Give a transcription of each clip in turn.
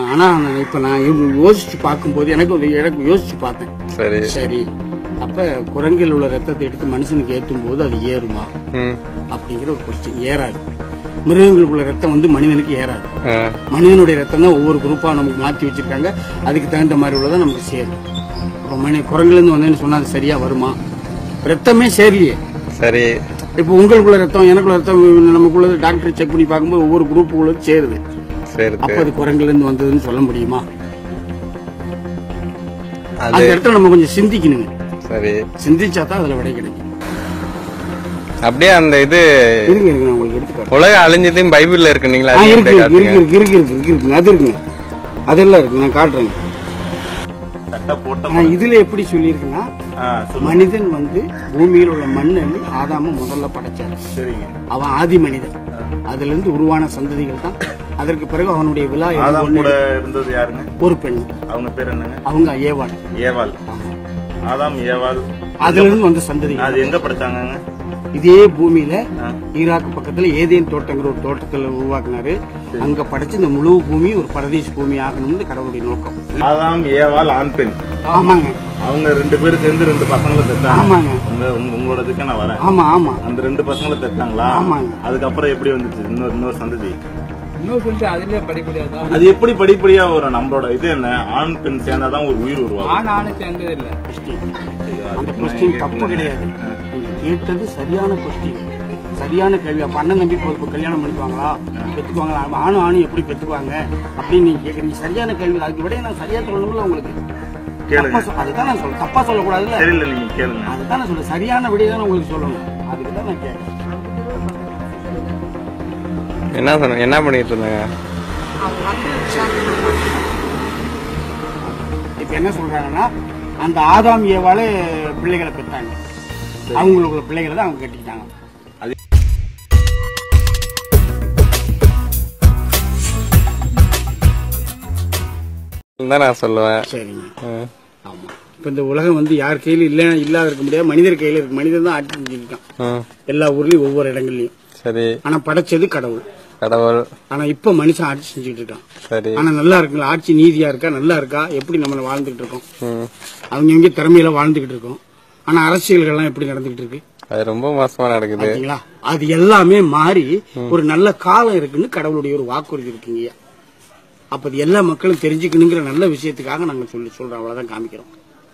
ஆனா நான் இப்ப நான் இவங்க யோசிச்சு பார்க்கும்போது எனக்கு ஒரு எனக்கு யோசிச்சு பார்த்தேன் சரி சரி அப்ப குரங்கில் உள்ள ரத்தத்தை எடுத்து மனுஷனுக்கு ஏற்றும் போது அது ஏறுமா ம் அப்படிங்கிற ஒரு கொஸ்டின் ஏறாது மிருகங்களுக்குள்ள ரத்தம் வந்து மனிதனுக்கு ஏறாது ஆ, மனிதனுடைய ரத்தம் தான் ஒவ்வொரு குரூப்பா நமக்கு மாத்தி வச்சிருக்காங்க அதுக்கு தகுந்த மாதிரி உள்ளதை நமக்கு சேரும் இப்போ மனி குரங்குல இருந்து வந்தேன்னு சொன்னா அது சரியா வருமா ரத்தமே சேரலையே சரி இப்போ உங்களுக்குள்ள ரத்தம் எனக்குள்ள ரத்தம் நமக்குள்ளது டாக்டர் செக் பண்ணி பார்க்கும்போது ஒவ்வொரு குரூப் உள்ளது சேருது சரி அப்ப அது குரங்குல இருந்து வந்ததுன்னு சொல்ல முடியுமா அது அந்த இடத்துல நம்ம கொஞ்சம் சிந்திக்கணுங்க சரி சிந்திச்சா தான் அதுல விடை கிடைக்கும் அப்படியே அந்த இது இருங்க இருங்க நான் உங்களுக்கு எடுத்து காட்டுறேன். உலகம் அழிஞ்சதையும் பைபிள்ல இருக்கு நீங்களா ஆ, அதையும் இருக்கு அப்படியே இருக்கு காட்டுங்க. இருக்கு இருக்கு இருக்கு இருக்கு இருக்குங்க அது இருக்குங்க அதெல்லாம் இருக்கு நான் காட்டுறேங்க சட்டை போட்ட ஆனா இதுல எப்படி சொல்லியிருக்குன்னா ஆ, சொல்லுங்க. மனிதன் வந்து பூமியில் உள்ள மண்ணு ஆதாம முதல்ல படைச்சாரு சரிங்க அவன் ஆதி மனிதன் அதுல இருந்து உருவான சந்ததிகள் தான் அதற்கு பிறகு அவனுடைய விழா எதுவும் ஆதாம் ஒண்ணு கூட இருந்தது யாருங்க ஒரு பெண் அவங்க பேர் என்னங்க அவங்க ஏவாள் ஏவாள் ஆதாம் ஏவாள் அதுல இருந்து வந்த சந்ததிகள் அது எங்க படைச்சாங்கங்க இதே பூமியில ஆ. ஈராக் பக்கத்துல ஏதேன் தோட்டங்கிற ஒரு தோட்டத்துல உருவாக்குனாரு அங்க படைச்சு இந்த முழு பூமி ஒரு பரதேசி பூமி ஆகணும்னு கடவுளுடைய நோக்கம் ஆதாம் ஏவாள் ஆண் பெண் ஆமாங்க அவங்க ரெண்டு பேரும் சேர்ந்து ரெண்டு பசங்களை பெற்றாங்க ஆமாங்க உங்க உங்க- உங்களோடதுக்கு நான் வரேன் ஆமா ஆமா அந்த ரெண்டு பசங்களை பெற்றாங்களா ஆமாங்க. அதுக்கப்புறம் எப்படி வந்துச்சு இன்னொரு இன்னொரு சந்ததி இன்னும் சொல்லிட்டு அதுலயே படிப்படியா தான் அது எப்படி படிப்படியா வரும் நம்மளோட இது என்ன ஆண் பெண் சேர்ந்தாதான் ஒரு உயிர் உருவாகும் ஆண் ஆணு சேர்ந்தது இல்ல அந்த கொஸ்டின் தப்பு கிடையாது நீங்க கேட்டது சரியான கொஸ்டின் சரியான கேள்வி அப்ப அண்ணன் தம்பி இப்போ இப்போ கல்யாணம் பண்ணிக்குவாங்களா பெற்றுக்குவாங்களா ஆணும் ஆணும் எப்படி பெற்றுக்குவாங்க அப்படின்னு நீங்க கேக்குறீங்க சரியான கேள்வி அதுக்கு விட நான் சரியா சொல்லணும்ல உங்களுக்கு கேளுங்க தப்பா சொல்- அதுதான் நான் சொல்றேன் தப்பா சொல்லக்கூடாதுல்ல தெரியல நீங்க கேளுங்க அதுதான் நான் சொல்றேன் சரியான விடையை தான் உங்களுக்கு சொல்லணும் அதுக்கு தான் நான் கேட்கறேன் என்ன சொன்ன என்ன பண்ணிட்டு இருந்தாங்க இப்ப என்ன சொல்றாங்கன்னா அந்த ஆதாம் ஏவால பிள்ளைகளை பெற்றாங்க அவங்களுக்குள்ள பிள்ளைகளை தான் அவங்க கட்டிக்கிட்டாங்க தான் நான் சொல்லுவேன் சரிங்க ஆ, ஆமா இப்ப இந்த உலகம் வந்து யார் கையில இல்ல இல்லாத இருக்க முடியாது மனிதர் கையில இருக்கு மனிதன் தான் ஆட்சி செஞ்சுருக்கான் ம், எல்லா ஊர்லயும் ஒவ்வொரு இடங்கள்லயும் சரி ஆனா படைச்சது கடவுள் கடவுள் ஆனா இப்ப மனுஷன் ஆட்சி செஞ்சுட்டு இருக்கான் சரி ஆனா நல்லா இருக்குங்களா ஆட்சி நீதியா இருக்கா நல்லா இருக்கா எப்படி நம்ம வாழ்ந்துகிட்டு இருக்கோம் ம், அவங்க இங்க திறமையில வாழ்ந்துகிட்டு இருக்கோம் ஆனா அரசியல்கள்லாம் எப்படி நடந்துகிட்டு இருக்கு அது ரொம்ப மோசமா நடக்குது பாத்தீங்களா அது எல்லாமே மாறி ஒரு நல்ல காலம் இருக்குன்னு கடவுளுடைய ஒரு வாக்குறுதி இருக்குங்க அப்ப அது எல்லா மக்களும் தெரிஞ்சுக்கணுங்கிற நல்ல விஷயத்துக்காக நாங்க சொல்லி சொல்றோம் அவ்வளவுதான் காமிக்கிறோம்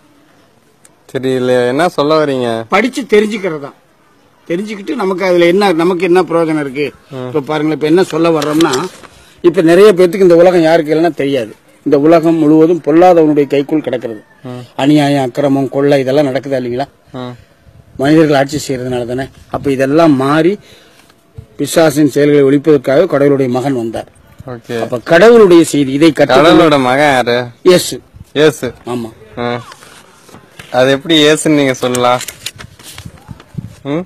சரி இல்ல என்ன சொல்ல வரீங்க படிச்சு தெரிஞ்சுக்கிறதா தெரிஞ்சுக்கிட்டு நமக்கு அதுல என்ன நமக்கு என்ன பிரயோஜனம் இருக்கு இப்ப பாருங்களேன் இப்ப என்ன சொல்ல வர்றோம்னா இப்ப நிறைய பேத்துக்கு இந்த உலகம் யாருக்கு இல்லைன்னா தெரியாது இந்த உலகம் முழுவதும் பொல்லாதவனுடைய கைக்குள் கிடக்கிறது அநியாயம் அக்கிரமம் கொள்ளை இதெல்லாம் நடக்குதா இல்லைங்களா ம், மனிதர்கள் ஆட்சி செய்யறதுனால தானே அப்ப இதெல்லாம் மாறி பிசாசின் செயல்களை ஒழிப்பதற்காக கடவுளுடைய மகன் வந்தார் ஓகே அப்ப கடவுளுடைய செய்தி இதை கற்று கடவுளோட மகன் யாரு எஸ் ஏசு ஆமா ஆ. அது எப்படி ஏசுன்னு நீங்க சொல்லலாம் ம்?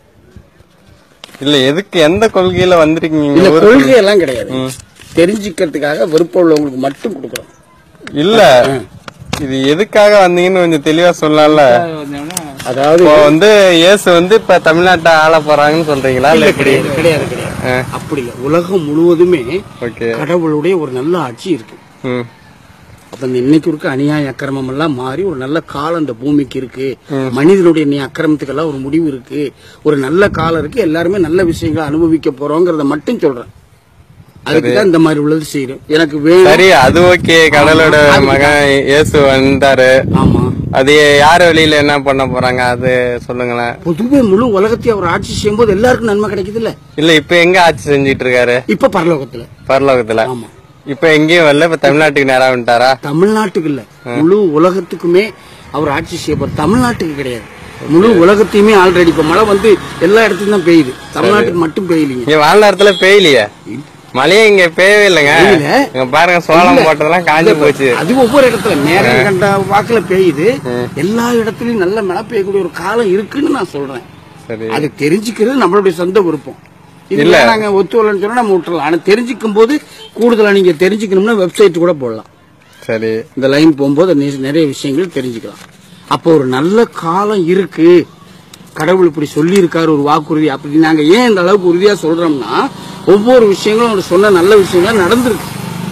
இல்ல எதுக்கு எந்த கொள்கையில வந்திருக்கீங்க இல்ல ஊருக்கு? கொள்கை எல்லாம் கிடையாது தெரிஞ்சுக்கிறதுக்காக விருப்பம் உள்ளவங்களுக்கு மட்டும் கொடுக்குறோம் இல்ல இது எதுக்காக வந்தீங்கன்னு கொஞ்சம் தெளிவா சொல்லலாம்ல வந்தோம்னா அதாவது இப்போ வந்து இயேசு வந்து இப்ப தமிழ்நாட்டை ஆள போறாங்கன்னு சொல்றீங்களா இல்ல இல்ல எப்படி கிடையாது கிடையாது கிடையாது ஆ. அப்படி இல்ல உலகம் முழுவதுமே ஓகே கடவுளுடைய ஒரு நல்ல ஆட்சி இருக்கு ம் அப்ப இந்த இன்னைக்கு இருக்க அநியாய அக்கிரமம் எல்லாம் மாறி ஒரு நல்ல காலம் இந்த பூமிக்கு இருக்கு மனிதனுடைய நீ அக்கிரமத்துக்கெல்லாம் ஒரு முடிவு இருக்கு ஒரு நல்ல காலம் இருக்கு எல்லாருமே நல்ல விஷயங்களை அனுபவிக்க போறோங்கிறத மட்டும் சொல்றேன் அதுக்கு தான் இந்த மாதிரி உள்ளது செய்யறோம் எனக்கு வேணும் சரி அது ஓகே கடவுளோட மகன் இயேசு வந்தாரு ஆமா அது யார் வழியில என்ன பண்ண போறாங்க அது சொல்லுங்களேன் பொதுவே முழு உலகத்தையும் அவர் ஆட்சி செய்யும்போது எல்லாருக்கும் நன்மை கிடைக்குது இல்ல இல்ல இப்ப எங்க ஆட்சி செஞ்சிட்டு இருக்காரு இப்ப பரலோகத்துல பரலோகத்துல ஆமா இப்ப எங்கேயும் வரல இப்ப தமிழ்நாட்டுக்கு நேரா வந்துட்டாரா தமிழ்நாட்டுக்கு இல்ல முழு உலகத்துக்குமே அவர் ஆட்சி செய்ய போற தமிழ்நாட்டுக்கு கிடையாது முழு உலகத்தையுமே ஆல்ரெடி இப்ப மழை வந்து எல்லா இடத்துலயும் தான் பெய்யுது தமிழ்நாட்டுக்கு மட்டும் பெய்யலீங்க இங்க வாழ்ந்த இடத்துல பெய்யலையே மழையே இங்க பெய்யவே இல்லைங்க பெய்யல. இங்க பாருங்க சோளம் போட்டதெல்லாம் காஞ்சு போச்சு அது ஒவ்வொரு இடத்துல நேரம் கண்ட வாக்குல பெய்யுது எல்லா இடத்துலயும் நல்ல மழை பெய்யக்கூடிய ஒரு காலம் இருக்குன்னு நான் சொல்றேன் சரி அது தெரிஞ்சுக்கிறது நம்மளுடைய சொந்த விருப்பம் இல்ல நாங்க ஒத்துவலன்னு சொன்னா நம்ம விட்டுறலாம் ஆனா தெரிஞ்சுக்கும் போது கூடுதலா நீங்க தெரிஞ்சுக்கணும்னா வெப்சைட் கூட போடலாம் சரி இந்த லைன் போகும்போது நி- நிறைய விஷயங்கள் தெரிஞ்சுக்கலாம் அப்போ ஒரு நல்ல காலம் இருக்கு கடவுள் இப்படி சொல்லி இருக்காரு ஒரு வாக்குறுதி அப்படி நாங்க ஏன் இந்த அளவுக்கு உறுதியா சொல்றோம்னா ஒவ்வொரு விஷயங்களும் அவர் சொன்ன நல்ல விஷயங்கள் நடந்திருக்கு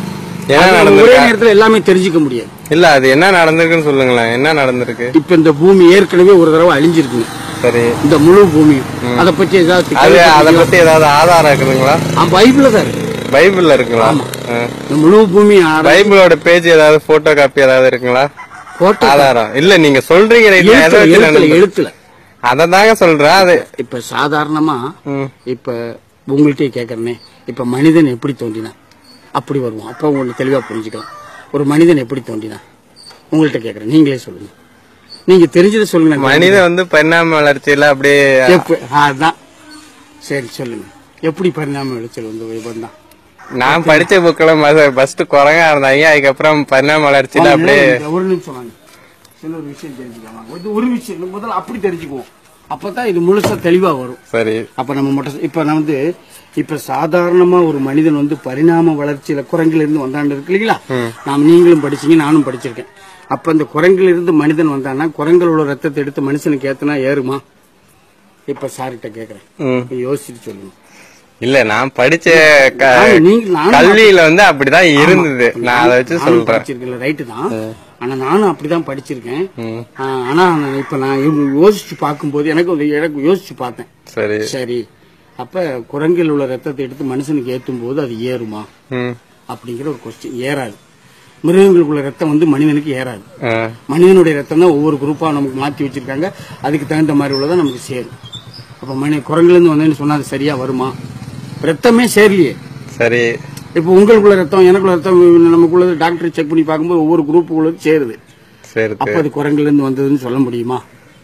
என்ன அது ஒரே நடந்திருக்கு நேரத்துல எல்லாமே தெரிஞ்சுக்க முடியாது இல்ல அது என்ன நடந்திருக்குன்னு சொல்லுங்களேன் என்ன நடந்திருக்கு இப்ப இந்த பூமி ஏற்கனவே ஒரு தடவை அழிஞ்சிருக்குங்க சரி இந்த முழு பூமியும் அத பத்தி ஏதாவது அது அத கேள்விப்பட்டீங்களா? பத்தி ஏதாவது ஆதாரம் இருக்குதுங்களா ஆ, பைபிள்ல தான் இருக்கு பைபிள்ல இருக்குங்களா ஆ. இந்த முழு பூமி ஆர- பைபிளோட பேஜ் ஏதாவது போட்டோ காப்பி ஏதாவது இருக்குங்களா போட்டோ ஆதாரம் இல்ல நீங்க சொல்றீங்க right, எதை எழுத்துல வச்சு எழுத்துல நடந்தது? எழுத்துல அததாங்க சொல்றேன் அது இப்ப சாதாரணமா ம். இப்ப உங்கள்கிட்டயே கேக்குறேனே இப்ப மனிதன் எப்படி தோன்றினான் அப்படி வருவோம் அப்ப உங்களுக்கு தெளிவா புரிஞ்சுக்கலாம் ஒரு மனிதன் எப்படி தோன்றினான் உங்கள்கிட்ட கேக்குறேன் நீங்களே சொல்லுங்க நீங்க தெரிஞ்சதை சொல்லுங்க நான் மனிதன் வந்து பரிணாம வளர்ச்சியில அப்படியே எப்ப- ஆ, அதான் சரி சொல்லுங்க எப்படி பரிணாம விளைச்சல் வந்து வந்தான் நான் படிச்ச புக்ல ஃபர்ஸ்ட் குரங்கா இருந்தாங்க அதுக்கப்புறம் பரிணாம வளர்ச்சியில அப்படியே ஒரு நிமிஷம் வாங்க சில ஒரு விஷயம் தெரிஞ்சுக்கலாம் ஒரு- ஒரு விஷயம் முதல்ல அப்படி தெரிஞ்சுக்குவோம் அப்பதான் இது முழுசா தெளிவா வரும் சரி அப்ப நம்ம மட்டும் இப்ப நான் வந்து இப்ப சாதாரணமா ஒரு மனிதன் வந்து பரிணாம வளர்ச்சியில குரங்குல இருந்து வந்தான்னு இருக்கு இல்லைங்களா நாம் நீங்களும் படிச்சீங்க நானும் படிச்சிருக்கேன் அப்ப இந்த குரங்குல இருந்து மனிதன் வந்தான்னா குரங்களோட ரத்தத்தை எடுத்து மனுஷனுக்கு ஏத்தனா ஏறுமா இப்ப சார்கிட்ட கேக்குறேன் ம். இப்ப யோசிச்சுட்டு சொல்லுங்க இல்ல நான் படிச்ச க- ஆமா, நீங்க- நானும் கல்வியில வந்து அப்படிதான் இருந்தது நான் அதை வச்சு நானும் சொல்றேன் படிச்சிருக்கேன் ரைட்டு தான் ஆனா நானும் அப்படிதான் படிச்சிருக்கேன் ம். ஆ, ஆனா நான் இப்ப நான் இவங்க யோசிச்சு பார்க்கும்போது எனக்கு ஒரு- எனக்கு யோசிச்சு பார்த்தேன் சரி சரி அப்ப குரங்கில் உள்ள ரத்தத்தை எடுத்து மனுஷனுக்கு ஏத்தும் போது அது ஏறுமா ம் அப்படிங்கிற ஒரு கொஸ்டின் ஏறாது மிருகங்களுக்குள்ள ரத்தம் வந்து மனிதனுக்கு ஏறாது ஆ, மனிதனுடைய ரத்தம் தான் ஒவ்வொரு குரூப்பா நமக்கு மாத்தி வச்சிருக்காங்க அதுக்கு தகுந்த மாதிரி உள்ளதான் நமக்கு சேரும் அப்ப மனித குரங்குல இருந்து வந்தேன்னு சொன்னா அது சரியா வருமா ரத்தமே சேரலையே சரி இப்போ உங்களுக்குள்ள ரத்தம் எனக்குள்ள ரத்தம் நமக்குள்ள டாக்டர் செக் பண்ணி பார்க்கும்போது ஒவ்வொரு குரூப் உள்ளது சேருது சரி அப்ப அது குரங்குல இருந்து வந்ததுன்னு சொல்ல முடியுமா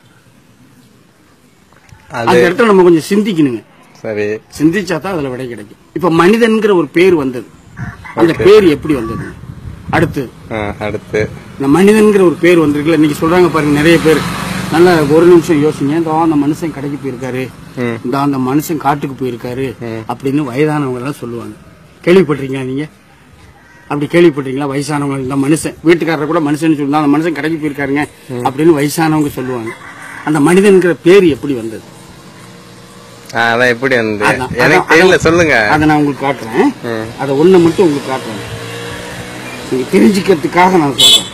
அது அந்த இடத்துல நம்ம கொஞ்சம் சிந்திக்கணுங்க சரி சிந்திச்சா தான் அதுல விடை கிடைக்கும் இப்ப மனிதன்கிற ஒரு பேர் வந்தது அந்த பேர் எப்படி வந்தது அடுத்து ஆ, அடுத்து இந்த மனிதன்கிற ஒரு பேர் வந்திருக்குல்ல இன்னைக்கு சொல்றாங்க பாருங்க நிறைய பேர் நல்லா ஒரு நிமிஷம் யோசிங்க இந்த அந்த மனுஷன் கடைக்கு போயிருக்காரு ம். இந்த அந்த மனுஷன் காட்டுக்கு போயிருக்காரு அப்படின்னு வயதானவங்க எல்லாம் சொல்லுவாங்க கேள்விப்பட்டிருக்கீங்களா நீங்க அப்படி கேள்விப்பட்டிருக்கீங்களா வயசானவங்க இந்த மனுஷன் வீட்டுக்காரர் கூட மனுஷன் சொல்லுந்தா அந்த மனுஷன் கடைக்கு போயிருக்காருங்க அப்படின்னு வயசானவங்க சொல்லுவாங்க அந்த மனிதன்கிற பேர் எப்படி வந்தது ஆ, அதான் எப்படி வந்து அதான், எனக்கு அதான், தெரியல அதான். சொல்லுங்க அதை நான் உங்களுக்கு காட்டுறேன் ம். அதை ஒண்ணு மட்டும் உங்களுக்கு காட்டுறேன் நீங்க தெரிஞ்சுக்கிறதுக்காக நான் சொல்றேன்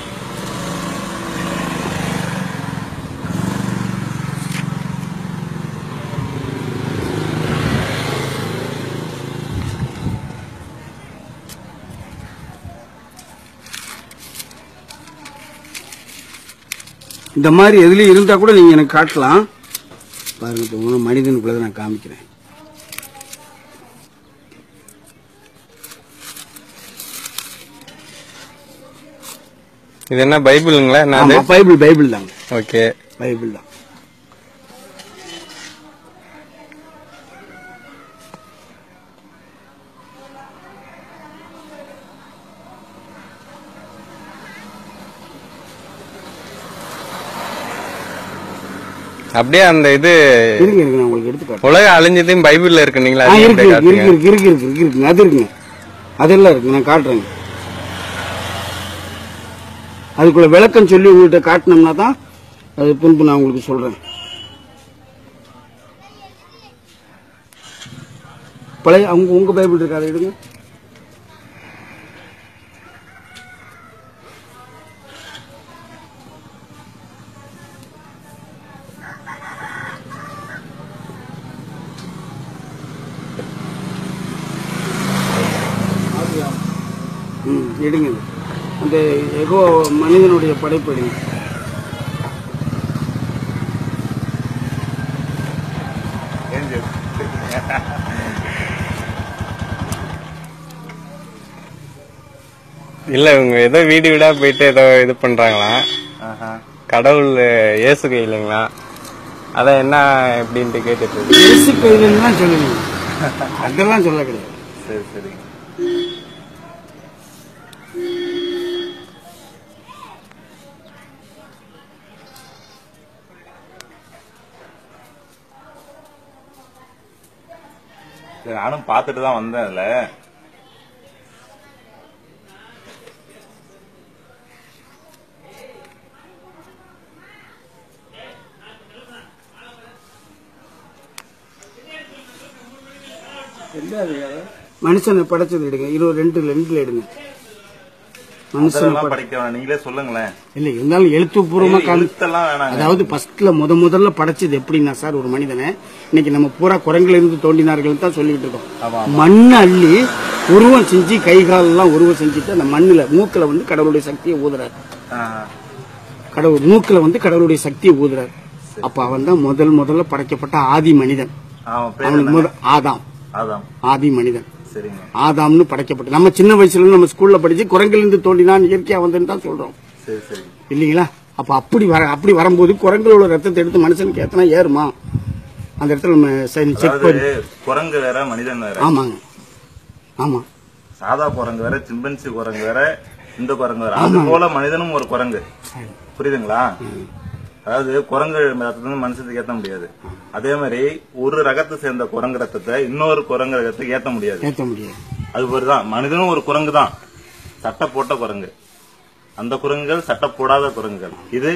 இந்த மாதிரி எதுலயும் இருந்தா கூட நீங்க எனக்கு காட்டலாம் பாருங்க இப்போ உங்க மனிதனுக்குள்ளதை நான் காமிக்கிறேன் இது என்ன பைபிளுங்களா என்ன அது ஆமா, பைபிள் பைபிள் தாங்க ஓகே பைபிள் தான் அப்படியே அந்த இது இருக்கு இருக்கு நான் உங்களுக்கு எடுத்து காட்டுறேன் உலக அழிஞ்சதையும் பைபிள்ல இருக்கு நீங்களா ஆ, அதையும் இருக்கு அப்படியே இருக்கு காட்டுங்க. இருக்கு இருக்கு இருக்கு இருக்கு அது இருக்குங்க அதெல்லாம் இருக்கு நான் காட்டுறேங்க அதுக்குள்ள விளக்கம் சொல்லி உங்கள்கிட்ட காட்டினோம்னா தான் அது பின்பு நான் உங்களுக்கு சொல்றேன் பழைய அவங்க உங்க பைபிள் இருக்கா அதை எடுங்க ம் எடுங்க இது. அந்த எகோ மனிதனுடைய படைப்பு எடுங்க இல்ல இவங்க ஏதோ வீடு வீடா போயிட்டு ஏதோ இது பண்றாங்களாம் கடவுள் இயேசு கையிலங்களா அதான் என்ன எப்படின்ட்டு கேட்டுட்டு இருக்கு. இயேசு கையிலாம் சொல்லுவீங்க அதெல்லாம் சொல்ல கிடையாது சரி சரி சரி, நானும் பார்த்துட்டு தான் வந்தேன் அதுல மனுஷனை படைச்சது எடுங்க இருபது ரெண்டு ரெண்டுல எடுங்க மனுஷன் அதெல்லாம் படிக்க வேணாம் நீங்களே சொல்லுங்களேன் இல்ல இருந்தாலும் எழுத்துப்பூர்வமா காமி எழுத்தெல்லாம் வேணாங்க அதாவது ஃபர்ஸ்ட்ல முத முதல்ல படைச்சது எப்படின்னா சார் ஒரு மனிதனை இன்னைக்கு நம்ம பூரா குரங்குல இருந்து தோண்டினார்கள் தான் சொல்லிட்டு இருக்கோம் மண்ணை அள்ளி உருவம் செஞ்சு கை காலெல்லாம் உருவம் செஞ்சுட்டு அந்த மண்ணுல மூக்குல வந்து கடவுளுடைய சக்தியை ஊதுறாரு ஆஹ். கடவுள் மூக்குல வந்து கடவுளுடைய சக்தியை ஊதுறாரு அப்ப அவன் தான் முதல் முதல்ல படைக்கப்பட்ட ஆதி மனிதன் அவன் பேர் அவனுக்கு என்ன முத ஆதாம் அதான் ஆதி மனிதன் சரிங்க ஆதாம்னு படைக்கப்பட்ட நம்ம சின்ன வயசுல இருந்து நம்ம ஸ்கூல்ல படிச்சு குரங்கிலிருந்து தோண்டினான் இயற்கையா வந்தேன்னு தான் சொல்றோம் சரி சரி இல்லைங்களா அப்ப அப்படி வர அப்படி வரும்போது குரங்களோட ரத்தத்தை எடுத்து மனுஷனுக்கு ஏத்தனா ஏறுமா அந்த இடத்துல நம்ம செக் அதாவது பண்ணி குரங்கு வேற மனிதன் வேற ஆமாங்க ஆமா சாதா குரங்கு வேற சிம்பன்சி குரங்கு வேற இந்த குரங்கு வேற அது போல மனிதனும் ஒரு குரங்கு புரியுதுங்களா அதாவது குரங்கு ரத்தத்தை வந்து மனுஷத்துக்கு ஏத்த முடியாது அதே மாதிரி ஒரு ரகத்தை சேர்ந்த குரங்கு ரத்தத்தை இன்னொரு குரங்கு ரகத்துக்கு ஏத்த முடியாது ஏத்த முடியாது அது மாதிரிதான் மனிதனும் ஒரு குரங்கு தான் சட்டை போட்ட குரங்கு அந்த குரங்குகள் சட்டை போடாத குரங்குகள் இது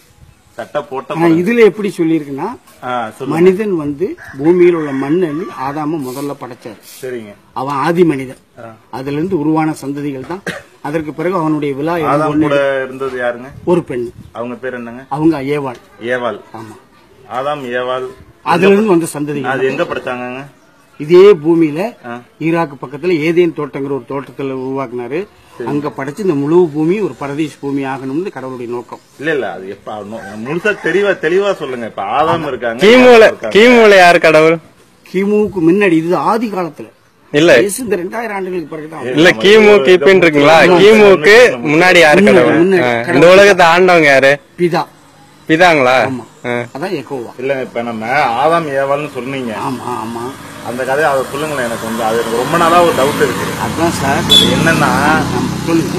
சட்டை போட்ட ஆனா குரங்கு. இதுல எப்படி சொல்லியிருக்குன்னா ஆ, சொல்லுங்க மனிதன் வந்து பூமியில் உள்ள மண் அள்ளி ஆதாம முதல்ல படைச்சாரு சரிங்க அவன் ஆதி மனிதன் அதுல இருந்து உருவான சந்ததிகள் தான் அதற்கு பிறகு அவனுடைய விழா என்ன ஆதாம் ஒண்ணு- கூட இருந்தது யாருங்க ஒரு பெண் அவங்க பேர் என்னங்க அவங்க ஏவாள் ஏவாள் ஆமா ஆதாம் ஏவாள் அதுல இருந்து வந்த சந்ததிகள் அது எங்க படிச்சாங்கங்க இதே பூமியில ஆ. ஈராக் பக்கத்துல ஏதேன் தோட்டங்கிற ஒரு தோட்டத்துல உருவாக்குனாரு அங்க படைச்சு இந்த முழு பூமி ஒரு பரதேஷ் பூமி ஆகணும்னு கடவுளுடைய நோக்கம் இல்ல இல்ல அது எப்ப ஆகணும்? முழுசா தெளிவா தெளிவா சொல்லுங்க இப்ப ஆதாம் இருக்காங்க கிமுல ஏவாள் இருக்காங்க. கிமுல யாரு கடவுள் கிமுக்கு முன்னாடி இது ஆதி காலத்துல இல்ல இயேசு இந்த ரெண்டாயிரம் ஆண்டுகளுக்கு பிறகுதான் இல்ல கிமு கிபின்னு இருக்குங்களா கிமுக்கு முன்னாடி யாரு கடவுள் முன்னாடி ஆ, இந்த உலகத்தை ஆண்டவங்க யாரு பிதா பிதாங்களா ஆ. அதான் எக்கோவா இல்ல இப்ப நம்ம ஆதாம் ஏவாள்னு சொன்னீங்க ஆமா ஆமா அந்த கதையை அதை சொல்லுங்களேன் எனக்கு வந்து அது எனக்கு ரொம்ப நாளா ஒரு டவுட் இருக்கு அதான் சார் அது என்னன்னா ஆமா, சொல்லுங்க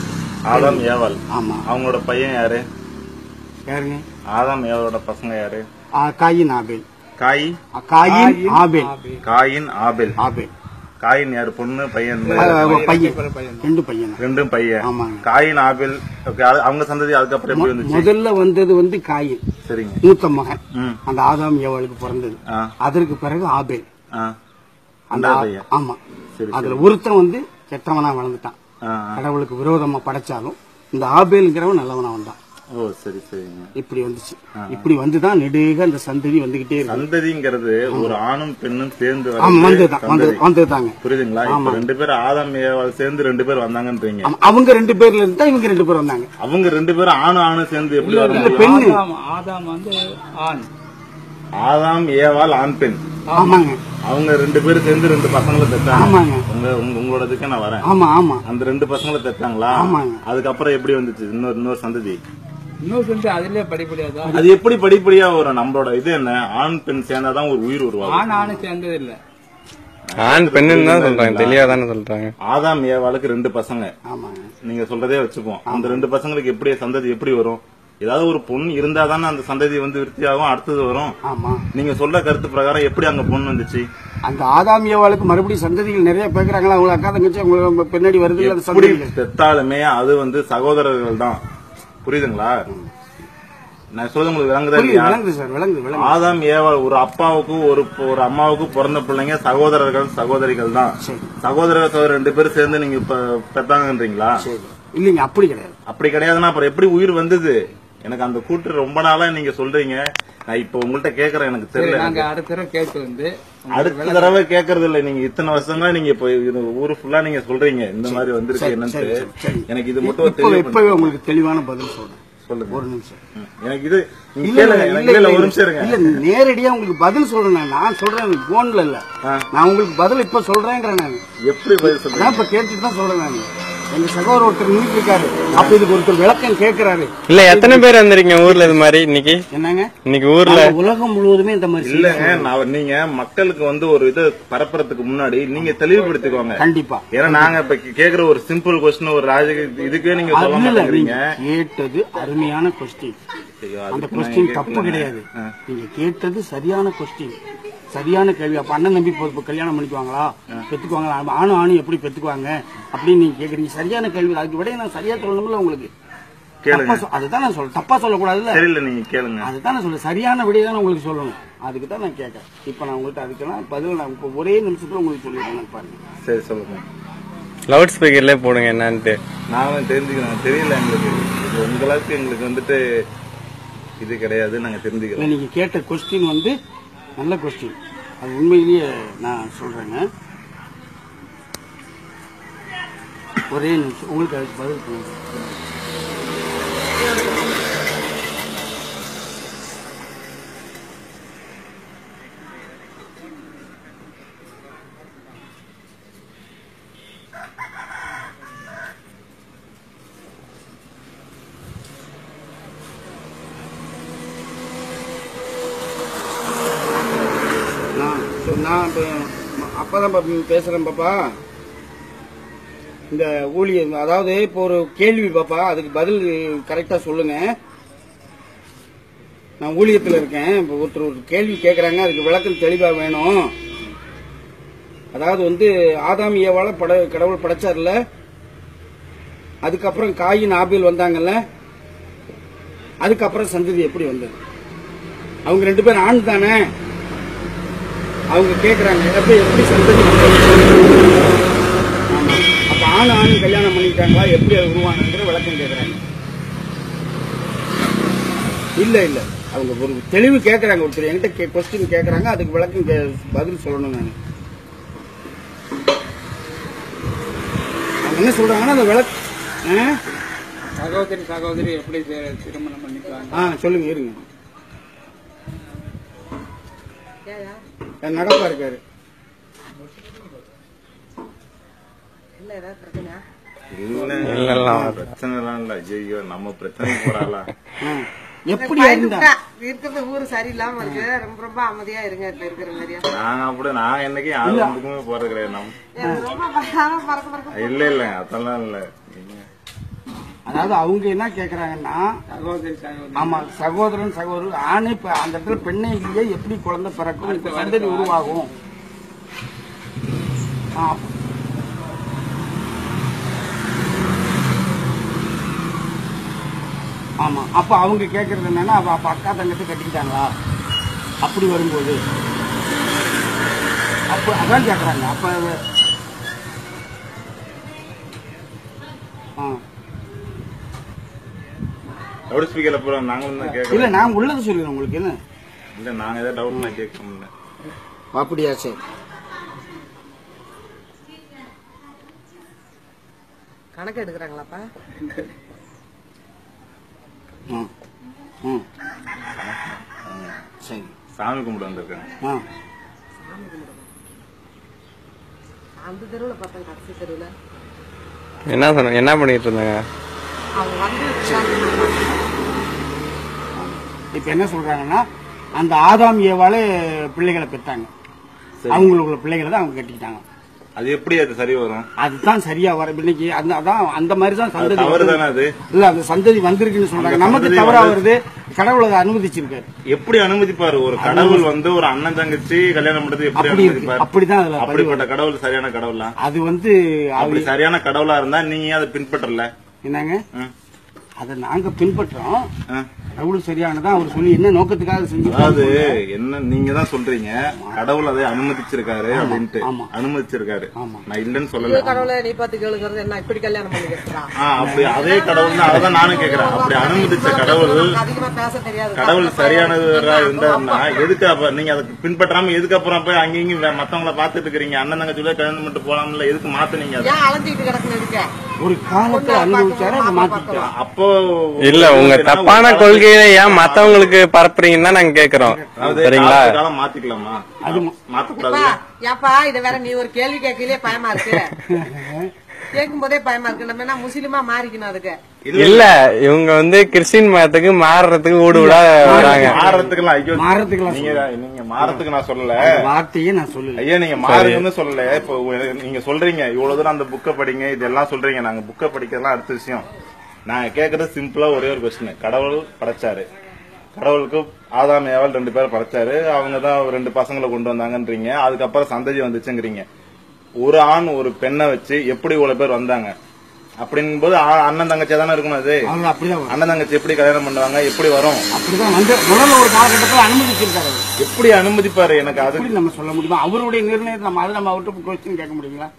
ஆதாம் ஏவாள் ஆமா அவங்களோட பையன் யாரு யாருங்க ஆதாம் ஏவாளோட பசங்க யாரு ஆ, காயின் ஆபேல் காய் ஆ, Cain Abel Cain Abel Abel Cain யாரு பொண்ணு பையன் ஆ, பையன் ரெண்டு பையன் தான். ரெண்டும் பையன் ஆமாங்க. காயின் ஆபேல் okay, அது- அவங்க சந்ததி அதுக்கப்புறம் எப்படி வந்துச்சு முதல்ல வந்தது வந்து காயின் சரிங்க மூத்த மகன் ம். அந்த ஆதாம் ஏவாளுக்கு பிறந்தது ஆ அதற்கு பிறகு ஆபேல் ஆ அந்த அந்த ஆ- பையன் ஆமா சரி, அதுல ஒருத்தன் வந்து கெட்டவனா வளர்ந்துட்டான் ஆ ஆ. கடவுளுக்கு விரோதமா படைச்சாலும் இந்த ஆபேலுங்கிறவன் நல்லவனா வந்தான் ஓ சரி சரிங்க இப்படி வந்துச்சு இப்படி வந்துதான் நெடுக அந்த சந்ததி வந்துகிட்டே இருக்கு சந்ததிங்கிறது ஒரு ஆணும் பெண்ணும் சேர்ந்து ஆமா வர்றது வந்துதான் வந்து சந்ததி. வந்துதாங்க புரியுதுங்களா இப்ப ரெண்டு பேரும் ஆதாம் ஏவாள் சேர்ந்து ரெண்டு பேர் வந்தாங்கன்றீங்க ஆமா, அவங்க ரெண்டு பேர்ல இருந்தா இவங்க ரெண்டு பேரும் வந்தாங்க அவங்க ரெண்டு பேரும் ஆணும் ஆணும் சேர்ந்து எப்படி வர முடியும் பெண்ணு ஆதாம் ஆதாம் வந்து ஆண் ஆதாம் ஏவாள் ஆண் பெண் ஆமாங்க அவங்க ரெண்டு பேரும் சேர்ந்து ரெண்டு பசங்களை பெற்றாங்க ஆமாங்க உங்க உங்க- உங்களோடதுக்கு நான் வரேன் ஆமா ஆமா அந்த ரெண்டு பசங்களை பெற்றாங்களா ஆமாங்க. அதுக்கப்புறம் எப்படி வந்துச்சு இன்னொரு இன்னொரு சந்ததி இன்னும் சொல்லிட்டு அதுலயே படிப்படியா தான் அது எப்படி படிப்படியா வரும் நம்மளோட இது என்ன ஆண் பெண் சேர்ந்தாதான் ஒரு உயிர் உருவாகும் ஆண் ஆணு சேர்ந்தது இல்ல ஆண் பெண்ணுன்னு தான் சொல்றாங்க தெளிவா தானே சொல்றாங்க ஆதாம் ஏவாளுக்கு ரெண்டு பசங்க ஆமாங்க நீங்க சொல்றதே வச்சுப்போம் அந்த ரெண்டு பசங்களுக்கு எப்படி சந்ததி எப்படி வரும் ஏதாவது ஒரு பொண்ணு இருந்தா தானே அந்த சந்ததி வந்து விருத்தியாகும் அடுத்தது வரும் ஆமா நீங்க சொல்ற கருத்து பிரகாரம் எப்படி அங்க பொண்ணு வந்துச்சு அந்த ஆதாமியவாளுக்கு மறுபடியும் சந்ததிகள் நிறைய பேக்குறாங்களா அவங்க அக்கா தங்கச்சி அவங்க பின்னாடி வருது இல்ல அந்த எப்படி சந்ததிகள் பெத்தாலுமே அது வந்து சகோதரர்கள் தான் புரியுதுங்களா நான் சொல்றது உங்களுக்கு விளங்குதா புரியுது இல்லையா விளங்குது சார் விளங்குது விளங்குது ஆதாம் ஏவாள் ஒரு அப்பாவுக்கு ஒரு ஒரு அம்மாவுக்கு பிறந்த பிள்ளைங்க சகோதரர்கள் சகோதரிகள் தான் சரி. சகோதரர் சகோதரர் ரெண்டு பேரும் சேர்ந்து நீங்க இப்ப பெத்தாங்கன்றீங்களா சரி இல்லைங்க அப்படி கிடையாது அப்படி கிடையாதுன்னா அப்புறம் எப்படி உயிர் வந்தது எனக்கு அந்த கூற்று ரொம்ப நாளா நீங்க சொல்றீங்க நான் இப்ப உங்கள்ட்ட கேக்குறேன் எனக்கு சரி தெரியல நாங்க அடுத்த தடவை கேட்டு வந்து அடுத்த தடவை கேக்குறது இல்ல நீங்க இத்தனை வருஷங்களா நீங்க இப்ப இது ஊரு ஃபுல்லா நீங்க சொல்றீங்க இந்த மாதிரி வந்திருக்கு சரி, என்னன்னு சரி, சரி. எனக்கு இது மட்டும் இப்போ தெளிவு இப்பவே உங்களுக்கு தெளிவான பதில் சொல்றேன் சொல்லுங்க ஒரு நிமிஷம் ம். எனக்கு இது நீங்க இல்ல, கேளுங்க இல்ல, எனக்கு இல்ல இல்ல, ஒரு நிமிஷம் இருங்க இல்ல நேரடியா உங்களுக்கு பதில் சொல்றேன் நான் சொல்றேன் போன்ல இல்ல ஆ. நான் உங்களுக்கு பதில் இப்ப சொல்றேங்கிறேன் நான் எப்படி பதில் சொல்றீங்க நான் இப்ப கேட்டுட்டு தான் சொல்றேன் நான் எங்க சகோதரர் ஒருத்தர் நின்றுட்டு இருக்காரு அப்ப இதுக்கு ஒருத்தர் விளக்கம் கேட்கிறாரு இல்ல எத்தனை பேர் வந்திருக்கீங்க ஊர்ல இது மாதிரி இன்னைக்கு என்னங்க இன்னைக்கு ஊர்ல நம்ம உலகம் முழுவதுமே இந்த மாதிரி இல்லங்க நான் நீங்க மக்களுக்கு வந்து ஒரு இதை பரப்புறதுக்கு முன்னாடி நீங்க தெளிவுபடுத்திக்கோங்க கண்டிப்பா ஏன்னா நாங்க இப்ப கேக்குற ஒரு சிம்பிள் கொஸ்டின் ஒரு ராஜ இதுக்கே நீங்க சொல்ல அது இல்ல மாட்டேங்கிறீங்க நீங்க கேட்டது அருமையான கொஸ்டின் ஐயோ, அந்த அதுக்கு நான் கொஸ்டின் கேட்கலங்க. தப்பு கிடையாது நீங்க கேட்டது சரியான கொஸ்டின் சரியான கேள்வி அப்ப அண்ணன் தம்பி இப்போ இப்போ கல்யாணம் பண்ணிக்குவாங்களா பெத்துக்குவாங்களா ஆணும் ஆணும் எப்படி பெத்துக்குவாங்க அப்படின்னு நீங்க கேக்குறீங்க சரியான கேள்வி அதுக்கு விட நான் சரியா சொல்லணும்ல உங்களுக்கு கேளுங்க தப்பா சொ- அதுதான் நான் சொல்ல தப்பா சொல்லக்கூடாதுல்ல தெரியல நீங்க கேளுங்க அதுதான் நான் சொல்ல சரியான விடையை தான் உங்களுக்கு சொல்லணும் அதுக்கு தான் நான் கேட்கறேன் இப்ப நான் உங்கள்கிட்ட அதுக்கெல்லாம் பதில் நான் இப்போ ஒரே நிமிஷத்துல உங்களுக்கு சொல்லிடுறேன் பாருங்க சரி சொல்லுங்க லவுட் ஸ்பீக்கர்லயே போடுங்க என்னன்ட்டு நாங்களும் தெரிஞ்சுக்கிறோம் தெரியல எங்களுக்கு இது உங்களுக்கு எங்களுக்கு வந்துட்டு இது கிடையாது நாங்க தெரிஞ்சுக்கிறோம் இல்ல, நீங்க கேட்ட கொஸ்டின் வந்து நல்ல கொஸ்டின் அது உண்மையிலேயே நான் சொல்றேங்க ஒரே நிமிஷம் உங்களுக்கு அதுக்கு பதில் பண்ணுங்க நான் சொ- நான் இப்ப அப்பதான் பாப்பா பேசுறேன் பாப்பா இந்த ஊழியர் அதாவது இப்போ ஒரு கேள்வி பாப்பா அதுக்கு பதில் கரெக்டா சொல்லுங்க நான் ஊழியத்துல இருக்கேன் இப்போ ஒருத்தர் ஒரு கேள்வி கேட்கறாங்க அதுக்கு விளக்கம் தெளிவா வேணும் அதாவது வந்து ஆதாம் ஏவால பட கடவுள் படைச்சார்ல அதுக்கப்புறம் காயின் ஆபில் வந்தாங்கல்ல அதுக்கப்புறம் சந்ததி எப்படி வந்தது அவங்க ரெண்டு பேரும் ஆண் தானே அவங்க கேக்குறாங்க எப்படி எப்படி சந்ததி வந்தது? ஆமா. அப்ப ஆண் ஆண் கல்யாணம் பண்ணிக்கிட்டாங்களா எப்படி அது உருவானதுங்கிற விளக்கம் கேக்குறாங்க இல்ல இல்ல அவங்க ஒரு தெளிவு கேக்குறாங்க ஒருத்தர் என்கிட்ட கொஸ்டின் கேக்குறாங்க அதுக்கு விளக்கம் கே- பதில் சொல்லணும் நான் அவங்க என்ன சொல்றாங்கன்னா அந்த விளக்கு ஆ? சகோதரி சகோதரி எப்படி தி- திருமணம் பண்ணிக்குவாங்க ஆ சொல்லுங்க இருங்க நடப்பா இருக்காரு இல்ல இல்லலாம். பிரச்சனை எல்லாம் இல்ல ஐயோ நம்ம பிரச்சனை போறாளா ஆ. எப்படியா இருந்தா இருக்கிறது ஊரு சரியில்லாம இருக்கு ரொம்ப ரொம்ப அமைதியா இருங்க இப்ப இருக்கிற மாதிரியா நாங்க அப்படி நான் என்னைக்கு யாரும் வந்துக்குமே போறது கிடையாது நம்ம எனக்கு ரொம்ப பயமா பறக்க பறக்க இல்ல இல்ல அதெல்லாம் இல்ல நீங்க அதாவது அவங்க என்ன கேக்குறாங்கன்னா சகோதரி சகோதரி ஆமா சகோதரன் சகோதரர் ஆணை இப்ப அந்த இடத்துல பெண்ணை இல்லையே எப்படி குழந்தை பிறக்கும் இப்ப சந்ததி உருவாகும் ஆ, ஆமா அப்ப அவங்க கேக்குறது என்னன்னா அப்ப அப்ப அக்கா தங்கத்தை கட்டிக்கிட்டாங்களா அப்படி வரும்போது அப்ப அதான் கேக்குறாங்க அப்ப அது- ஆ லவுட் ஸ்பீக்கர்ல போற நாங்களும் தான் இல்ல கேட்கறோம் நான் உள்ளதை சொல்லுறேன் உங்களுக்கு என்ன இல்ல நாங்க ஏதாவது டவுட் நான் கேட்க முடியல அப்படியா சரி கணக்கு எடுக்கிறாங்களாப்பா ம் ம் சரி சாமி கும்பிட்டு வந்திருக்காங்க ஆ அந்த தெருவுல பார்த்தேன் கடைசி தெருவுல என்ன சொன்ன என்ன பண்ணிட்டு இருந்தாங்க அவங்க வந்து இப்ப என்ன சொல்றாங்கன்னா அந்த ஆதாம் ஏவாலே பிள்ளைகளை பெற்றாங்க அவங்களுக்குள்ள பிள்ளைகளை தான் அவங்க கட்டிக்கிட்டாங்க அது எப்படி அது சரி வரும் அதுதான் சரியா வர இன்னைக்கு அந்த அதான் அந்த மாதிரி தான் அது சந்ததி தவறு வருது. தானே அது இல்ல அந்த சந்ததி வந்திருக்குன்னு சொல்றாங்க அந்த நமக்கு சந்ததி தவறா வந்து- வருது கடவுள் அதை அனுமதிச்சிருக்காரு எப்படி அனுமதிப்பாரு ஒரு கடவுள் வந்து ஒரு அண்ணன் தங்கச்சி கல்யாணம் பண்றது எப்படி அப்படி இருக்கு அனுமதிப்பாரு அப்படிதான் அதுல பதிவு அப்படிப்பட்ட கடவுள் சரியான கடவுளா அது வந்து அப்படி அது சரியான கடவுளா இருந்தா நீங்க ஏன் அதை பின்பற்றல என்னங்க ம். அதை நாங்க பின்பற்றோம் ஆ. கடவுள் சரியானதான் அவர் சொல்லி என்ன நோக்கத்துக்காக செஞ்சு அதாவது என்ன நீங்க தான் சொல்றீங்க கடவுள் அதை அனுமதிச்சிருக்காரு அப்படின்ட்டு ஆமா. அனுமதிச்சிருக்காரு ஆமா. நான் இல்லைன்னு இந்த சொல்லல கடவுளை நீ பார்த்து கேளுங்கிறது என்ன இப்படி கல்யாணம் பண்ணி கேட்கிறா ஆ அப்படி அதே கடவுள் தான் அதான் நானும் கேக்குறேன் அப்படி அனுமதிச்ச கடவுள் அதிகமா பேச தெரியாது கடவுள் சரியானவரா இருந்தாருன்னா எதுக்கு அப்ப நீங்க அதுக்கு பின்பற்றாம எதுக்கு அப்புறம் போய் அங்கேயும் இங்கேயும் மத்தவங்கள பாத்துட்டு இருக்கிறீங்க அண்ணன் தங்கச்சி கல்யாணம் பண்ணிட்டு போலாம்ல எதுக்கு மாத்துனீங்க அதை ஏன் அலைஞ்சிட்டு கிடக்குன்னு இருக்க ஒரு காலத்தை அனுபவிச்சாரு அதை மாத்திட்டாரு அப்போ இல்ல உங்க தப்பான கொள்கையை ஏன் மத்தவங்களுக்கு பரப்புறீங்கன்னு தான் நாங்க கேக்குறோம் அதாவது சரிங்களா காலத்துக்கு காலம் மாத்திக்கலாமா அது மாத்தக்கூடாது ஏப்பா இத வேற நீ ஒரு கேள்வி கேட்கலையே பயமா இருக்கு கேட்கும் போதே பயமா இருக்கு நம்ம என்ன முஸ்லிமா மாறிக்கணும் அதுக்கு இல்ல இவங்க வந்து கிறிஸ்டின் மதத்துக்கு மாறுறதுக்கு ஊடு விடா வராங்க மாறதுக்குலாம் ஐயோ மாறத்துக்கெல்லாம் நீங்க நீங்க மாறதுக்கு நான் சொல்லல அந்த வார்த்தையே நான் சொல்லல ஐயா நீங்க மாறுங்கன்னு சொல்லல இப்போ உ- நீங்க சொல்றீங்க இவ்வளவு தூரம் அந்த புக்கை படிங்க இதெல்லாம் சொல்றீங்க நாங்க புக்கை படிக்கிறதுலாம் அடுத்த விஷயம் நாங்க கேக்குறது சிம்பிளா ஒரே ஒரு கொஸ்டின் கடவுள் படைச்சாரு கடவுளுக்கு ஆதாம் ஏவாள் ரெண்டு பேரும் படைச்சாரு அவங்க தான் ரெண்டு பசங்களை கொண்டு வந்தாங்கன்றீங்க அதுக்கப்புறம் சந்ததி வந்துச்சுங்கிறீங்க ஒரு ஆண் ஒரு பெண்ணை வச்சு எப்படி இவ்வளவு பேர் வந்தாங்க அப்படின் போது அண்ணன் தங்கச்சியா தானே இருக்கணும் அது அவங்க அப்படிதான் வரும். அண்ணன் தங்கச்சி எப்படி கல்யாணம் பண்ணுவாங்க எப்படி வரும் அப்படிதான் வந்து முதல்ல ஒரு காலகட்டத்தில் அனுமதிச்சிருக்காரு அவர். எப்படி அனுமதிப்பாரு எனக்கு அது எப்படி நம்ம சொல்ல முடியுமா அவருடைய நிர்ணயத்தை நம்ம அதை நம்ம அவர்கிட்ட கொஸ்டின் கேட்க முடியுங்களா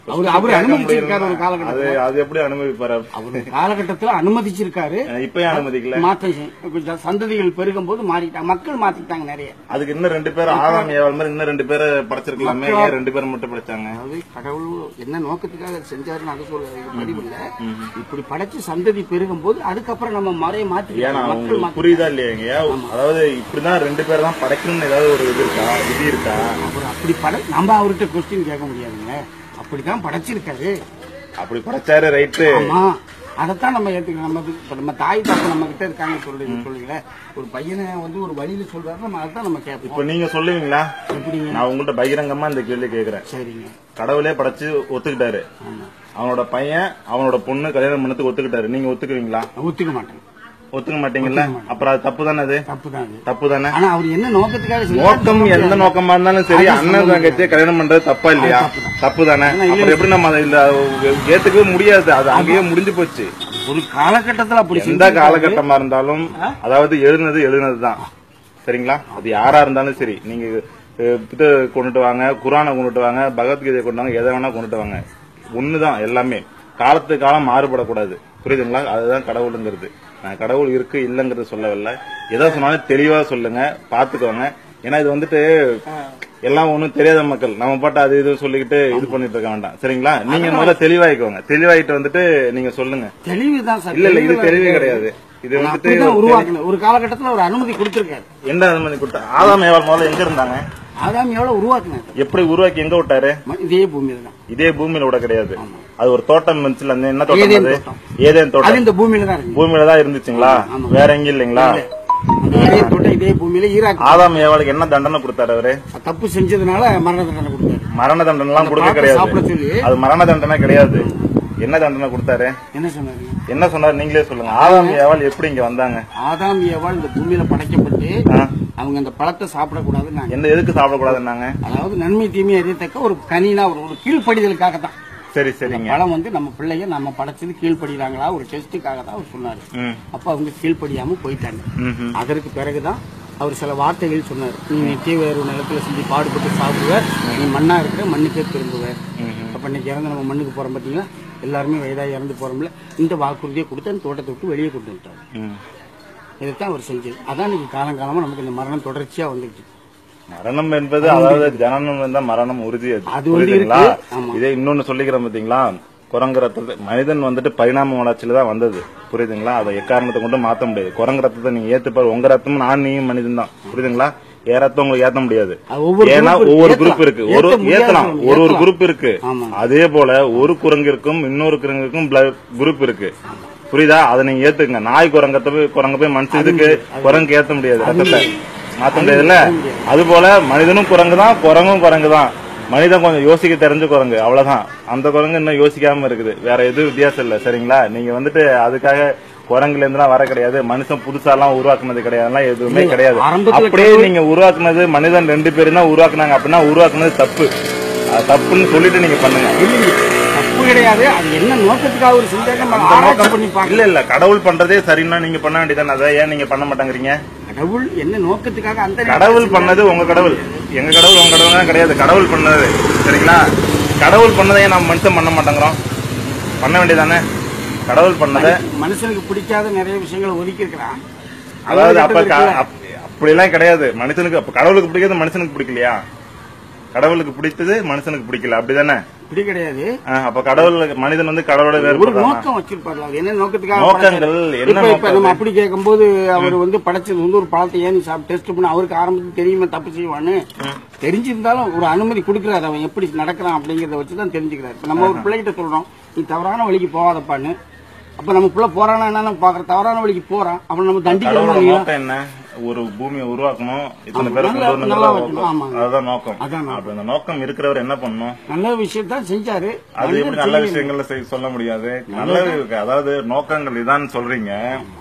அவரு அவரு அனுமதிச்சிருக்காரு ஒரு அது காலகட்டத்தில் அது எப்படி அனுமதிப்பாரு அவரு காலகட்டத்தில் அனுமதிச்சிருக்காரு இப்ப ஏன் அனுமதிக்கல மாற்றம் செய்- கொஞ்சம் சந்ததிகள் பெருகும் போது மாறிட்டாங்க மக்கள் மாத்திட்டாங்க நிறைய அதுக்கு இன்னும் ரெண்டு பேர் ஆதாம் ஏவாள் மாதிரி இன்னும் ரெண்டு பேரை படைச்சிருக்கலாமே ஏன் ரெண்டு பேரை மட்டும் படைச்சாங்க அதாவது கடவுள் என்ன நோக்கத்துக்காக அதை செஞ்சாருன்னு அது சொல்ல பதிவில்ல இப்படி படைச்சு சந்ததி பெருகும் போது அதுக்கப்புறம் நம்ம மறைய ஏன்னா மாத்திக்கலாம் மக்கள் உங்களுக்கு மாத்தி புரியுதா இல்லையாங்க அதாவது இப்படிதான் ரெண்டு பேர் தான் படைக்கணும்னு ஏதாவது ஒரு இது இருக்கா விதி இருக்கா அவர் அப்படி படை நம்ம அவர்கிட்ட கொஸ்டின் கேட்க முடியாதுங்க அப்படிதான் படைச்சிருக்காரு அப்படி படைச்சாரு ரைட்டு ஆமா அதைத்தான் நம்ம ஏத்துக்கணும் நம்ம இது- இப்ப நம்ம தாய் தாப்பு நம்ம கிட்ட இருக்காங்க சொல்றீங்க சொல்லுங்க ஒரு பையனை வந்து ஒரு வழியில சொல்றாரு நம்ம அதான் நம்ம கேட்போம் இப்ப நீங்க சொல்லுவீங்களா எப்படிங்க நான் உங்கள்கிட்ட பகிரங்கமா இந்த கேள்வி கேக்குறேன் சரிங்க கடவுளே படைச்சு ஒத்துக்கிட்டாரு ஆமா அவனோட பையன் அவனோட பொண்ணு கல்யாணம் பண்ணதுக்கு ஒத்துக்கிட்டாரு நீங்க ஒத்துக்குவீங்களா நான் ஒத்துக்க மாட்டேன் ஒத்துக்க மாட்டீங்கல்ல அப்புறம் அது தப்பு தானே அது தப்பு தான் அது தப்பு தானே ஆனா அவர் என்ன நோக்கத்துக்காக செஞ்சாரு நோக்கம் எந்த நோக்கமா இருந்தாலும் சரி அது அண்ணன் சொல்ல தங்கச்சியை கல்யாணம் பண்றது தப்பா இல்லையா தப்பு தானே ஆனா இல்ல- அப்புறம் எப்படி நம்ம அதை இல்ல ஏத்துக்கவே முடியாது அது அங்கேயே முடிஞ்சு போச்சு ஒரு காலகட்டத்துல அப்படி எந்த செஞ்சிருக்காரு. காலகட்டமா இருந்தாலும் அதாவது எழுதுனது எழுதுனதுதான் சரிங்களா அது யாரா இருந்தாலும் சரி நீங்க அஹ், இது கொண்டுட்டு வாங்க குரானை கொண்டுட்டு வாங்க பகவத்கீதையை கொண்டு வாங்க எதை வேணா கொண்டுட்டு வாங்க ஒண்ணுதான் எல்லாமே காலத்துக்கு காலம் மாறுபடக்கூடாது புரியுதுங்களா அதுதான் கடவுளுங்கிறது நான் கடவுள் இருக்கு இல்லங்கிறது சொல்லவில்லை எதை சொன்னாலும் தெளிவா சொல்லுங்க பாத்துக்கோங்க ஏன்னா இது வந்துட்டு எல்லாம் ஒண்ணும் தெரியாத மக்கள் நம்ம பாட்டு அது இது சொல்லிக்கிட்டு இது பண்ணிட்டு இருக்க வேண்டாம் சரிங்களா நீங்க முதல்ல தெளிவாயிக்கோங்க தெளிவாயிட்டு வந்துட்டு நீங்க சொல்லுங்க தெளிவுதான் சார் இல்ல இல்ல இது தெளிவுல தெளிவே இருக்காரு. கிடையாது இது ஆனா வந்துட்டு அப்படிதான் ஒரு உருவாக்கணும் ஒரு காலகட்டத்துல ஒரு அனுமதி கொடுத்திருக்காரு எந்த அனுமதி கொடுத்தா ஆதாம் ஏவாள் முதல்ல எங்க இருந்தாங்க ஆதாம் எவ்வளவு உருவாக்குனாரு எப்படி உருவாக்கி எங்க விட்டாரு ம- இதே பூமியில தான் இதே பூமியில விட கிடையாது அது ஒரு தோட்டம் இருந்துச்சுல அந்த என்ன தோட்டம் ஏதேன் அது தோட்டம். ஏதேன் அது தோட்டம் இந்த பூமியில தான் இருக்கு பூமியில தான் இருந்துச்சுங்களா வேற எங்க இல்லைங்களா அந்த ஏதேன் தோட்டம் இதே பூமியில ஈராக் ஆதாம் ஏவாளுக்கு என்ன தண்டனை கொடுத்தாரு அவரு தப்பு செஞ்சதுனால மரண தண்டனை கொடுத்தாரு மரண தண்டனை எல்லாம் கொடுக்க பழத்தை சாப்பிட கிடையாது சொல்லி அது மரண தண்டனை கிடையாது என்ன தண்டனை கொடுத்தாரு என்ன சொன்னாரு என்ன சொன்னாரு நீங்களே சொல்லுங்க ஆதாம் ஏவாள் எப்படி இங்க வந்தாங்க ஆதாம் ஏவாள் இந்த பூமியில படைக்கப்பட்டு ஆ? அவங்க அந்த பழத்தை சாப்பிடக்கூடாதுன்னு என்ன எதுக்கு சாப்பிடக்கூடாதுன்னாங்க அதாவது நன்மை தீமை அறியத்தக்க ஒரு கனினா ஒரு ஒரு கீழ்ப்படிதலுக்காக தான் சரி சரிங்க பழம் வந்து நம்ம பிள்ளைங்க நம்ம படைச்சது கீழ்ப்படிறாங்களா ஒரு டெஸ்ட்டுக்காக தான் அவர் சொன்னாரு ம் அப்ப அவங்க கீழ்ப்படியாம போயிட்டாங்க ம் ம். அதற்கு பிறகுதான் அவர் சில வார்த்தைகள் சொன்னார் நீ நித்திய வேறு நிலத்துல செஞ்சு பாடுபட்டு சாப்பிடுவ நீ மண்ணா இருக்கிற மண்ணுக்கே திரும்புவ அப்ப இன்னைக்கு இறந்து நம்ம மண்ணுக்கு போறோம் பாத்தீங்களா எல்லாருமே வயதா இறந்து போறோம்ல இந்த வாக்குறுதியை கொடுத்து அந்த தோட்டத்தை விட்டு வெளியே கொண்டு வந்துட்டார் ம் இதைத்தான் அவர் செஞ்சது அதான் இன்னைக்கு காலங்காலமா நமக்கு இந்த மரணம் தொடர்ச்சியா வந்துட்டு மரணம் என்பது அதாவது ஜனனம் இருந்தா மரணம் உறுதி அது அது வந்து புரியுதுங்களா இருக்கு. ஆமா. இதே இன்னொன்னு சொல்லிக்கிறேன் பாத்தீங்களா குரங்கு ரத்தத்தை மனிதன் வந்துட்டு பரிணாம வளர்ச்சியில தான் வந்தது புரியுதுங்களா அதை எக்காரணத்தை கொண்டு மாத்த முடியாது குரங்கு ரத்தத்தை நீங்க ஏத்துப்பாரு உங்க ரத்தமும் நான் நீயும் மனிதன் தான் புரியுதுங்களா ஏ ரத்தம் உங்களுக்கு ஏத்த முடியாது அது ஒவ்வொரு ஏன்னா group ஒவ்வொரு ஏத்தலாம். குரூப் இருக்கு ஒரு ஏத்த முடியாது ஏத்தலாம் சொல்ல ஒரு ஒரு ஏத்தலாம். குரூப் இருக்கு ஆமா. அதே போல ஒரு குரங்கிற்கும் இன்னொரு குரங்குக்கும் குரூப் இருக்கு புரியுதா அதை நீங்க ஏத்துக்கங்க நாய் குரங்கத்தை போய் குரங்க போய் மனுஷனுக்கு குரங்கு ஏத்த முடியாது ரத்தத்தை மாத்த முடியாதுல்ல அது போல மனிதனும் குரங்கு தான் குரங்கும் குரங்கு தான் மனிதன் கொஞ்சம் யோசிக்க தெரிஞ்ச குரங்கு அவ்வளவுதான் அந்த குரங்கு இன்னும் யோசிக்காம இருக்குது வேற எதுவும் வித்தியாசம் இல்ல சரிங்களா நீங்க வந்துட்டு அதுக்காக குரங்குல இருந்துலாம் வர கிடையாது மனுஷன் புதுசா எல்லாம் உருவாக்குனது கிடையாது எதுவுமே கிடையாது ஆரம்பத்துல அப்படியே நீங்க உருவாக்குனது மனிதன் ரெண்டு பேரும் தான் உருவாக்குனாங்க அப்படின்னா உருவாக்குனது தப்பு அது தப்புன்னு சொல்லிட்டு நீங்க பண்ணுங்க இல்லைங்க, தப்பு கிடையாது அது என்ன நோக்கத்துக்காக அவர் செஞ்சாங்க நம்ம அந்த ஆராய்ச்சி நோக்கம் பண்ணி பார்க்கல இல்ல இல்ல கடவுள் பண்றதே சரின்னா நீங்க பண்ண வேண்டியதானே அதை ஏன் நீங்க பண்ண மாட்டேங்கிறீங்க கடவுள் என்ன நோக்கத்துக்காக அந்த கடவுள் பண்ணது உங்க கடவுள் எங்க கடவுள் உங்க கடவுள் கிடையாது கடவுள் பண்ணது சரிங்களா கடவுள் பண்ணதை ஏன் நம்ம மனுஷன் பண்ண மாட்டேங்கிறோம் பண்ண வேண்டியதானே கடவுள் பண்ணதை மனுஷனுக்கு பிடிக்காத நிறைய விஷயங்களை ஒதுக்கி இருக்கிறான் அதாவது அப்ப க- அப்- அப்படியெல்லாம் கிடையாது மனுஷனுக்கு அப்ப கடவுளுக்கு பிடிக்கிறது மனுஷனுக்கு பிடிக்கலையா கடவுளுக்கு பிடித்தது மனுஷனுக்கு பிடிக்கல அப்படிதானே இப்படி கிடையாது ஆ, அப்ப கடவுள் மனிதன் வந்து கடவுளோட ஒரு வேறுபடுறான் நோக்கம் வச்சிருப்பாரு அவர் என்ன நோக்கத்துக்காக நோக்கங்கள் படைச்சாரு? என்ன இப்ப இப்ப நோக்கம் நம்ம அது? அப்படி கேட்கும்போது அவர் வந்து படைச்சது வந்து ஒரு பழத்தை ஏன் டெஸ்ட் பண்ண அவருக்கு ஆரம்பத்தில் தெரியுமா தப்பு செய்வான்னு தெரிஞ்சிருந்தாலும் ஒரு அனுமதி கொடுக்கறாரு அவன் எப்படி நடக்கிறான் அப்படிங்கறத வச்சு தான் தெரிஞ்சுக்கிறாரு இப்ப நம்ம ஒரு பிள்ளைகிட்ட சொல்றோம் நீ தவறான வழிக்கு போகாதப்பான்னு அப்ப நம்ம பிள்ளை போறானா என்னன்னு பாக்குற தவறான வழிக்கு போறான் அப்புறம் நம்ம தண்டிக்கணுமா கடவுளோட இல்லையா நோக்கம் என்ன ஒரு பூமியை உருவாக்கணும் இத்தனை ஆமா, பேரை நல்லா- கொண்டு நல்லா வரணும் வைக்கணும், ஆமாங்க. அதுதான் நோக்கம் அதான் நோக்கம். அப்ப அந்த நோக்கம் இருக்கிறவர் என்ன பண்ணணும் நல்ல விஷயத்தான் செஞ்சாரு அது எப்படி மனிதன் நல்ல செய்யணும். விஷயங்கள்ல செய்- சொல்ல முடியாது நல்லது இருக்கு அதாவது நோக்கங்கள் இதான் சொல்றீங்க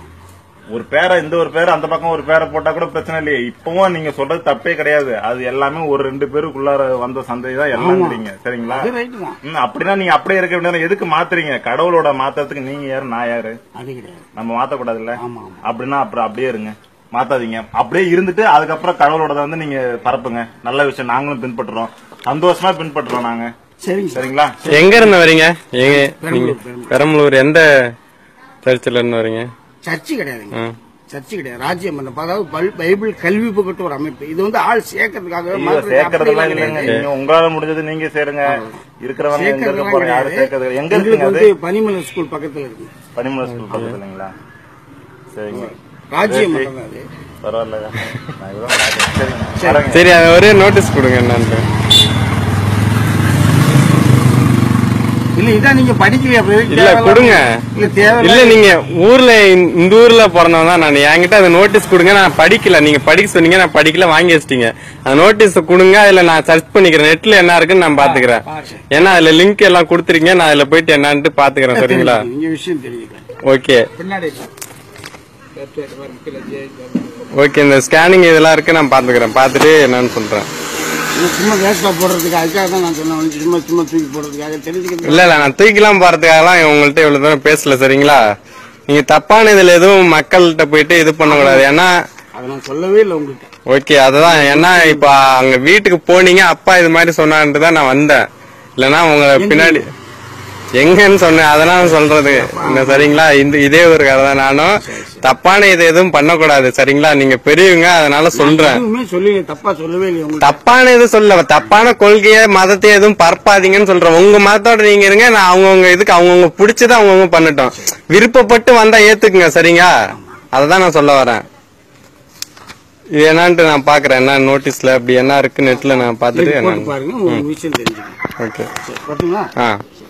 ஒரு பேரை இந்த ஒரு பேரை அந்த பக்கம் ஒரு பேரை போட்டா கூட பிரச்சனை இல்லையே இப்பவும் நீங்க சொல்றது தப்பே கிடையாது அது எல்லாமே ஒரு ரெண்டு பேருக்குள்ளார வந்த சந்தை தான் எல்லாங்கிறீங்க சரிங்களா அது ரைட்டு தான் ம், அப்படின்னா நீங்க அப்படியே இருக்க வேண்டியது எதுக்கு மாத்துறீங்க கடவுளோட மாத்துறதுக்கு நீங்க யாரு நான் யாரு அது கிடையாது நம்ம மாத்தக்கூடாதுல்ல ஆமா ஆமா அப்படின்னா அப்புறம் அப்படியே இருங்க மாத்தாதீங்க அப்படியே இருந்துட்டு அதுக்கப்புறம் கடவுளோட வந்து நீங்க பரப்புங்க நல்ல விஷயம் நாங்களும் பின்பற்றுறோம் சந்தோஷமா பின்பற்றுறோம் நாங்க சரிங்க சார் சரிங்களா எங்க இருந்து வரீங்க எங்க நீங்க பெரம்பலூர் எந்த சர்ச்சில் இருந்து வரீங்க சர்ச்சு கிடையாதுங்க ஆ. சர்ச்சு கிடையாது ராஜ்யம் மண்டபம் அதாவது பல்- பைபிள் கல்வி புகட்டு ஒரு அமைப்பு இது வந்து ஆள் சேர்க்கறதுக்காக இங்க மாத்திரம் சேர்க்கறதெல்லாம் அப்படிலாம் இல்லைங்க கிடையாது. நீங்க உங்களால முடிஞ்சது நீங்க சேருங்க இருக்கிறவங்க எங்க இருக்க சேர்க்கறதுலாம் போறாங்க யாரும் கிடையாது. சேர்க்கறது எங்க எங்களுக்கு இருக்குங்க அது வந்து பனிமலை ஸ்கூல் பக்கத்துல இருக்கு பனிமலை ஸ்கூல் பக்கத்துல இல்லைங்களா சரிங்க ராஜ்யம் மண்டபம் தான் அது பரவாயில்ல நான் இதுதான் பார்த்தேன். சரிங்க வரேங்க. சரி அது ஒரே நோட்டீஸ் கொடுங்க என்னன்னு இல்ல இதான் நீங்க படிக்கலையா அப்ப எதுக்கு இல்ல, தேவையில்லாம- கொடுங்க. இல்ல தேவை இல்ல நீங்க ஊர்ல இந்த- இந்த ஊர்ல பிறந்தவன் தான் நான் என்கிட்ட அந்த நோட்டீஸ் கொடுங்க நான் படிக்கல நீங்க படிக்க சொன்னீங்க நான் படிக்கல வாங்கி வச்சிட்டீங்க அந்த நோட்டீஸ் கொடுங்க அதுல நான் சர்ச் பண்ணிக்கிறேன் நெட்ல என்ன இருக்குன்னு நான் பாத்துக்கிறேன் ஏன்னா அதுல லிங்க் எல்லாம் கொடுத்துருக்கீங்க நான் அதுல போயிட்டு என்னன்ட்டு பாத்துக்கிறேன் சரிங்களா நீங்க விஷயம் தெரிஞ்சுக்கலாம் ஓகே பின்னாடி வெப்சைட் பாருங்க கீழே ஜே ஓகே இந்த ஸ்கேனிங் இதெல்லாம் இருக்கு நான் பாத்துக்கிறேன் பாத்துட்டு என்னன்னு சொல்றேன் இது சும்மா வேஸ்டா போடுறதுக்கு அதுக்காக தான் நான் சொன்னேன் உனக்கு சும்மா சும்மா தூக்கி போடுறதுக்காக தெரிஞ்சுக்கிறது இல்ல இல்ல நான் தூக்கிலாம் போறதுக்காகலாம் உங்கள்ட்ட இவ்வளவு தூரம் பேசல சரிங்களா நீங்க தப்பான இதுல எதுவும் மக்கள்கிட்ட போயிட்டு இது பண்ணக்கூடாது ஏன்னா அதை நான் சொல்லவே இல்லை உங்ககிட்ட ஓகே அதுதான் ஏன்னா இப்ப அங்க வீட்டுக்கு போனீங்க அப்பா இது மாதிரி சொன்னான்ட்டு தான் நான் வந்தேன் இல்லனா உங்க பின்னாடி எங்கன்னு சொன்னேன் அதெல்லாம் சொல்றது இந்த சரிங்களா இந்த இதே ஒரு கதை தான் நானும் தப்பான இது எதுவும் பண்ணக்கூடாது சரிங்களா நீங்க பெரியவங்க அதனால சொல்றேன் எதுவுமே சொல்லி தப்பா சொல்லவே இல்லை உங்களுக்கு தப்பான இது சொல்ல தப்பான கொள்கைய மதத்தை எதுவும் பரப்பாதீங்கன்னு சொல்றேன் உங்க மதத்தோட நீங்க இருங்க நான் அவங்கவுங்க இதுக்கு அவங்கவுங்க பிடிச்சதை அவங்கவுங்க பண்ணட்டும் விருப்பப்பட்டு வந்தா ஏத்துக்குங்க சரிங்களா அததான் நான் சொல்ல வரேன் இது என்னான்ட்டு நான் பாக்குறேன் என்ன நோட்டீஸ்ல அப்படி என்ன இருக்கு நெட்ல நான் பாத்துட்டு போட்டு என்ன பாருங்க உங்களுக்கு விஷயம் தெரிஞ்சுக்கணும் ஓகே சரி பார்த்தீங்களா ஆ